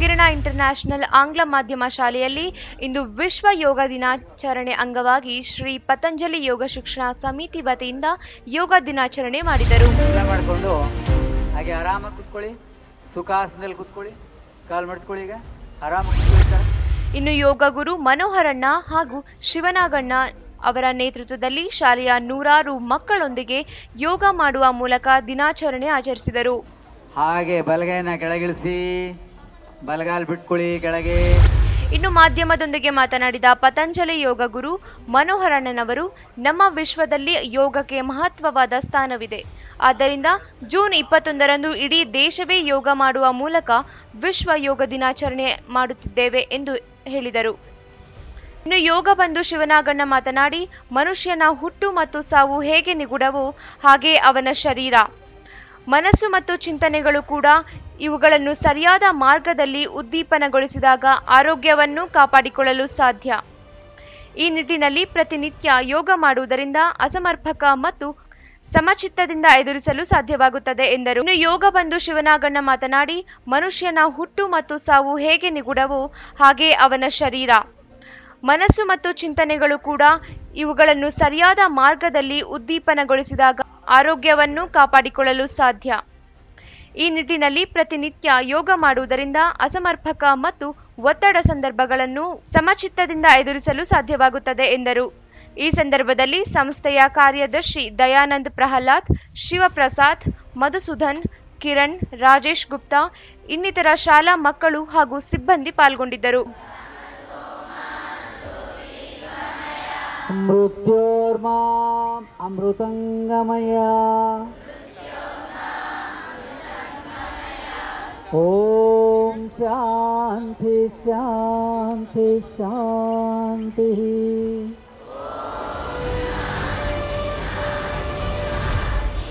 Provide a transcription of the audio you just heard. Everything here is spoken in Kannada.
ಹೊಂಗಿರಣ ಇಂಟರ್ನ್ಯಾಷನಲ್ ಆಂಗ್ಲ ಮಾಧ್ಯಮ ಶಾಲೆಯಲ್ಲಿ ಇಂದು ವಿಶ್ವ ಯೋಗ ದಿನಾಚರಣೆ ಅಂಗವಾಗಿ ಶ್ರೀ ಪತಂಜಲಿ ಯೋಗ ಶಿಕ್ಷಣ ಸಮಿತಿ ವತಿಯಿಂದ ಯೋಗ ದಿನಾಚರಣೆ ಮಾಡಿದರು ಎಲ್ಲ ಮಾಡಿಕೊಂಡು ಹಾಗೆ ಆರಾಮಾಗಿ ಕೂತ್ಕೊಳ್ಳಿ ಸುಖಾಸನದಲ್ಲಿ ಕೂತ್ಕೊಳ್ಳಿ ಕಾಲು ಮಡಿಸ್ಕೊಳ್ಳಿ ಈಗ ಆರಾಮಾಗಿ ಕೂತ್ಕೊಳ್ಳಿ ಸರ್ ಇನ್ನು ಯೋಗ ಗುರು ಮನೋಹರಣ್ಣ ಹಾಗೂ ಶಿವನಾಗಣ್ಣ ಅವರ ನೇತೃತ್ವದಲ್ಲಿ ಶಾಲೆಯ ನೂರಾರು ಮಕ್ಕಳೊಂದಿಗೆ ಯೋಗ ಮಾಡುವ ಮೂಲಕ ದಿನಾಚರಣೆ ಆಚರಿಸಿದರು ಹಾಗೆ ಬಲಗೈನ ಕೆಳಗಿಳಿಸಿ ಬಲಗಾಲ್ ಬಿಟ್ಕೊಳ್ಳಿ ಕೆಳಗೆ ಇನ್ನು ಮಾಧ್ಯಮದೊಂದಿಗೆ ಮಾತನಾಡಿದ ಪತಂಜಲಿ ಯೋಗ ಗುರು ಮನೋಹರಣ್ಣನವರು ನಮ್ಮ ವಿಶ್ವದಲ್ಲಿ ಯೋಗಕ್ಕೆ ಮಹತ್ವವಾದ ಸ್ಥಾನವಿದೆ ಆದ್ದರಿಂದ ಜೂನ್ ಇಪ್ಪತ್ತೊಂದರಂದು ಇಡೀ ದೇಶವೇ ಯೋಗ ಮಾಡುವ ಮೂಲಕ ವಿಶ್ವ ಯೋಗ ದಿನಾಚರಣೆ ಮಾಡುತ್ತಿದ್ದೇವೆ ಎಂದು ಹೇಳಿದರು ಇನ್ನು ಯೋಗ ಬಂಧು ಶಿವನಾಗಣ್ಣ ಮಾತನಾಡಿ ಮನುಷ್ಯನ ಹುಟ್ಟು ಮತ್ತು ಸಾವು ಹೇಗೆ ನಿಗೂಢವೋ ಹಾಗೆ ಅವನ ಶರೀರ ಮನಸ್ಸು ಮತ್ತು ಚಿಂತನೆಗಳು ಕೂಡ ಇವುಗಳನ್ನು ಸರಿಯಾದ ಮಾರ್ಗದಲ್ಲಿ ಉದ್ದೀಪನಗೊಳಿಸಿದಾಗ ಆರೋಗ್ಯವನ್ನು ಕಾಪಾಡಿಕೊಳ್ಳಲು ಸಾಧ್ಯ ಈ ನಿಟ್ಟಿನಲ್ಲಿ ಪ್ರತಿನಿತ್ಯ ಯೋಗ ಮಾಡುವುದರಿಂದ ಅಸಮರ್ಪಕ ಮತ್ತು ಸಮಚಿತ್ತದಿಂದ ಎದುರಿಸಲು ಸಾಧ್ಯವಾಗುತ್ತದೆ ಎಂದರು ಇನ್ನು ಯೋಗ ಬಂಧು ಶಿವನಾಗಣ್ಣ ಮಾತನಾಡಿ ಮನುಷ್ಯನ ಹುಟ್ಟು ಮತ್ತು ಸಾವು ಹೇಗೆ ನಿಗೂಢವೋ ಹಾಗೆ ಅವನ ಶರೀರ ಮನಸ್ಸು ಮತ್ತು ಚಿಂತನೆಗಳು ಕೂಡ ಇವುಗಳನ್ನು ಸರಿಯಾದ ಮಾರ್ಗದಲ್ಲಿ ಉದ್ದೀಪನಗೊಳಿಸಿದಾಗ ಆರೋಗ್ಯವನ್ನು ಕಾಪಾಡಿಕೊಳ್ಳಲು ಸಾಧ್ಯ ಈ ನಿಟ್ಟಿನಲ್ಲಿ ಪ್ರತಿನಿತ್ಯ ಯೋಗ ಮಾಡುವುದರಿಂದ ಅಸಮರ್ಪಕ ಮತ್ತು ಒತ್ತಡ ಸಂದರ್ಭಗಳನ್ನು ಸಮಚಿತ್ತದಿಂದ ಎದುರಿಸಲು ಸಾಧ್ಯವಾಗುತ್ತದೆ ಎಂದರು ಈ ಸಂದರ್ಭದಲ್ಲಿ ಸಂಸ್ಥೆಯ ಕಾರ್ಯದರ್ಶಿ ದಯಾನಂದ್ ಪ್ರಹ್ಲಾದ್ ಶಿವಪ್ರಸಾದ್ ಮಧುಸೂದನ್ ಕಿರಣ್ ರಾಜೇಶ್ ಗುಪ್ತಾ ಇನ್ನಿತರ ಶಾಲಾ ಮಕ್ಕಳು ಹಾಗೂ ಸಿಬ್ಬಂದಿ ಪಾಲ್ಗೊಂಡಿದ್ದರು ಮೃತ್ಯೋರ್ಮಾಂ ಅಮೃತಂಗಮಯ ಓಂ ಶಾಂತಿ ಶಾಂತಿ ಶಾಂತಿ